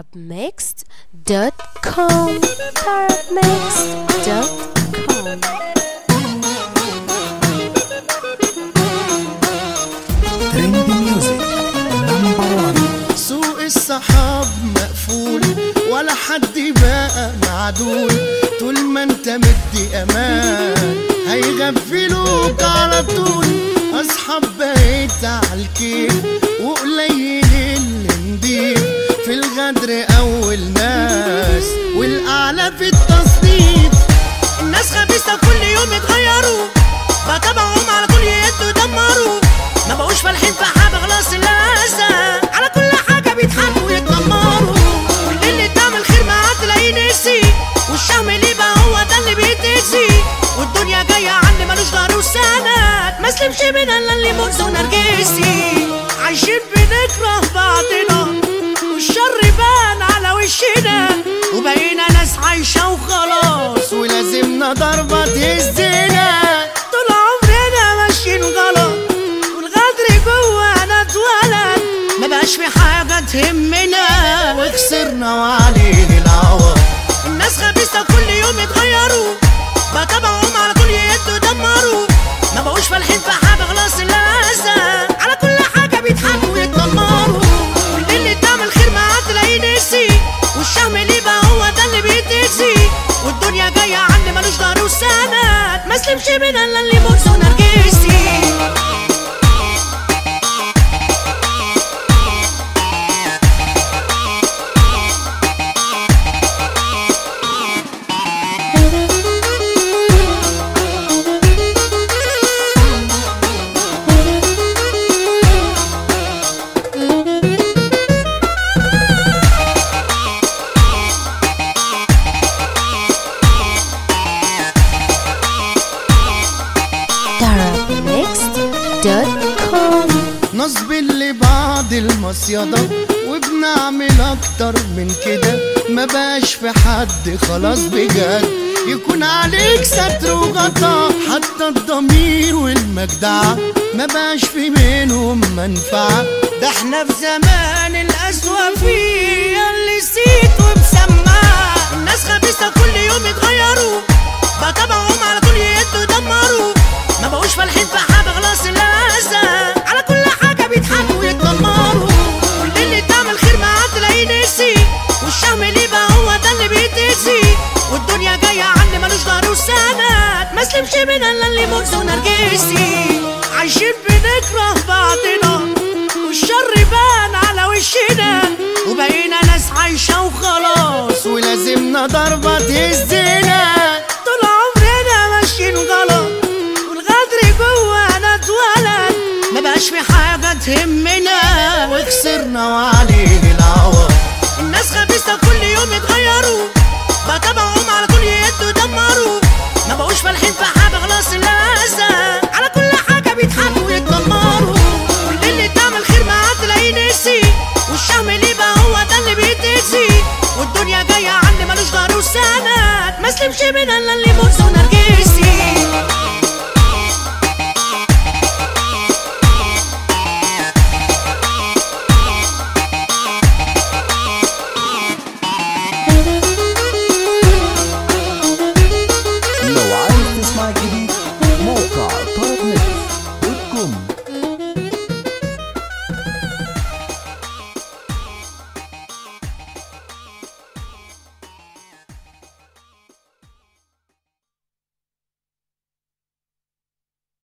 tarabmixed.com tarabmixed.com ترند ميوزك نمبر 1 سوق الصحاب مقفول ولا حد بقى معدول طول ما انت مدي امان هيغفلوك على طول اصحاب بقيت عالكيف وقليل اللي نضيف في الغدر اول ناس والاعلى في التصنيف الناس خبيثة كل يوم يتغيروا بتابعهم على طول يهدوا يدمروا ما بقوش فالحين في حاجة خلاص الأذى على كل حاجة بيضحكوا ويتنمروا واللي تعمل خير معاه تلاقيه نسي والشهم ليه بقى هو ده اللي بيتأذي والدنيا جاية عني ملوش ظهر وسند ما سلمش من الا اللي مؤذي ونرجسي عايشين بنكره بعضنا والشر بان على وشنا وبقينا ناس عايشة وخلاص ولازمنا ضربة تهزنا طول عمرنا ماشيين غلط والغدر جوانا اتولد ما بقاش في حاجة تهمنا وخسرنا وعليه العوض الناس خبيثة كل يوم يتغيروا بتابعهم على طول يهدوا يدمروا ما بقوش فالحين في حاجة خلاص الأذى على كل حاجة بيضحكوا ويتنمروا واللي تعمل خير معاه تلاقيه نسي والشهم ليه بقى هو ده اللي بيتأذي والدنيا جاية عني ملوش ظهر وسند ما سلمش من الا اللي مؤذي ونرجسي tarabmixed.com نصب اللي بعد المصيدة وبنعمل اكتر من كده ما بقاش في حد خلاص بجد يكون عليك ستر وغطا حتى الضمير والمجدعة ما بقاش في بينهم منفعة ده احنا في زمان القسوة فيه اللي سيت ومسمع الناس خبيثة كل يوم يتغيروا بتابعهم على طول يهدوا يدمروا ما بقوش فالحين في حاجة خلاص الأذى على كل حاجة بيضحكوا ويتنمروا واللي تعمل خير معاه تلاقيه نسي والشهم ليه بقى هو ده اللي بيتأذي والدنيا جاية عني ملوش ظهر وسند ما سلمش من الا اللي مؤذي ونرجسي عايشين بنكره بعضنا والشر بان على وشنا وبقينا ناس عايشة وخلاص ولازمنا ضربة تهزنا طول عمرنا ماشيين غلط والغدر جوانا اتولد ما بقاش في حاجة تهمنا وخسرنا وعليه العوض الناس خبيثة كل يوم يتغيروا بتابعهم على طول يهدوا يدمروا ما بقوش فالحين في حاجة خلاص الأذى على كل حاجة بيضحكوا ويتنمروا واللي تعمل خير معاه تلاقيه نسي والشهم ليه بقى هو ده اللي بيتأذي والدنيا جاية عني ملوش ظهر وسند ما سلمش من الا اللي مؤذي ونرجسي